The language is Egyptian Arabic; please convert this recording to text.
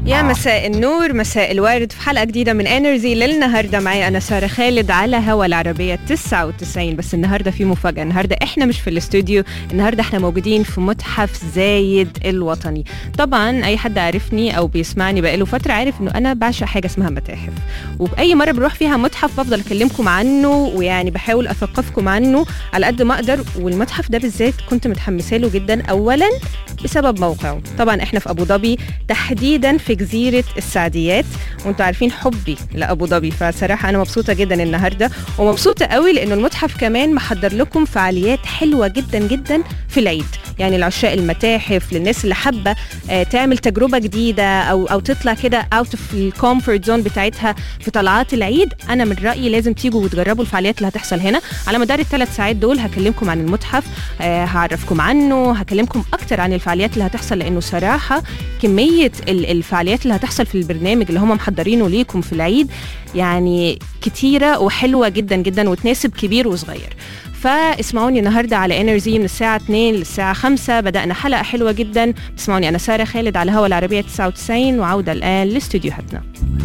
يا مساء النور مساء الورد في حلقة جديدة من انرجي للنهاردة معي أنا سارة خالد على هوا العربية 99 بس النهاردة في مفاجأة النهاردة إحنا مش في الاستوديو النهاردة إحنا موجودين في متحف زايد الوطني طبعا أي حد عارفني أو بيسمعني بقاله فترة عارف إنه أنا بعشق حاجة اسمها متاحف وبأي مرة بروح فيها متحف بفضل أكلمكم عنه ويعني بحاول أثقفكم عنه على قد ما أقدر والمتحف ده بالذات كنت متحمسة له جدا أولا بسبب موقعه طبعا إحنا في أبو ظبي تحديدا في جزيرة السعديات وانتوا عارفين حبي لأبو ظبي فصراحة أنا مبسوطة جدا النهاردة ومبسوطة قوي لأنه المتحف كمان محضر لكم فعاليات حلوة جدا جدا في العيد يعني لعشاق المتاحف للناس اللي حابة آه، تعمل تجربة جديدة أو أو تطلع كده اوت اوف الكومفورت زون بتاعتها في طلعات العيد أنا من رأيي لازم تيجوا وتجربوا الفعاليات اللي هتحصل هنا على مدار الثلاث ساعات دول هكلمكم عن المتحف آه، هعرفكم عنه هكلمكم أكتر عن الفعاليات اللي هتحصل لأنه صراحة كمية ال- الفعاليات اللي هتحصل في البرنامج اللي هم محضرينه ليكم في العيد يعني كتيرة وحلوة جدا جدا وتناسب كبير وصغير فاسمعوني النهارده على انرجي من الساعة 2 للساعة 5 بدأنا حلقة حلوة جدا تسمعوني أنا سارة خالد على هوا العربية 99 وعودة الآن لاستوديوهاتنا